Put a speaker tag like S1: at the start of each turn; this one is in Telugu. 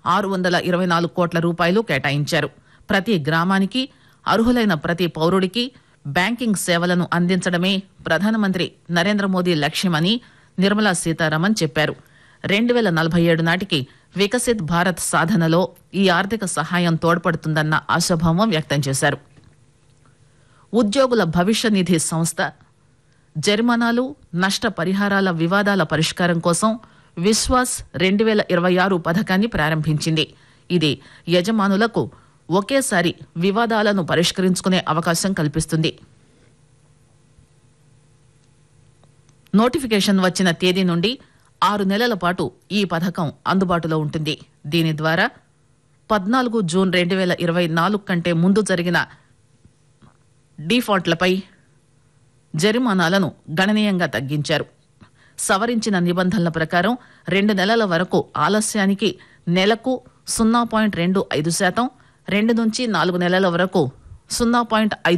S1: ఆరు వందల ఇరవై నాలుగు కోట్ల రూపాయలు కేటాయించారు ప్రతి గ్రామానికి అర్హులైన ప్రతి పౌరుడికి బ్యాంకింగ్ సేవలను అందించడమే ప్రధానమంత్రి నరేంద్ర మోదీ లక్ష్యమని నిర్మలా సీతారామన్ చెప్పారు రెండు వేల నలభై ఏడు నాటికి వికసిత్ భారత్ సాధనలో ఈ ఆర్థిక సహాయం తోడ్పడుతుందన్న ఆశాభావం వ్యక్తం చేశారు ఉద్యోగుల భవిష్య నిధి సంస్థ జరిమానాలు నష్ట పరిహారాల వివాదాల పరిష్కారం కోసం విశ్వాస్ రెండు వేల ఇరవై ఆరు పథకాన్ని ప్రారంభించింది ఇది యజమానులకు ఒకేసారి వివాదాలను పరిష్కరించుకునే అవకాశం కల్పిస్తుంది నోటిఫికేషన్ వచ్చిన తేదీ నుండి ఆరు నెలల పాటు ఈ పథకం అందుబాటులో ఉంటుంది దీని ద్వారా పద్నాలుగు జూన్ రెండు వేల ఇరవై నాలుగు కంటే ముందు జరిగిన డీఫాల్ట్లపై జరిమానాలను గణనీయంగా తగ్గించారు సవరించిన నిబంధనల ప్రకారం రెండు నెలల వరకు ఆలస్యానికి నెలకు సున్నా పాయింట్ రెండు ఐదు శాతం రెండు నుంచి నాలుగు నెలల వరకు సున్నా పాయింట్ ఐదు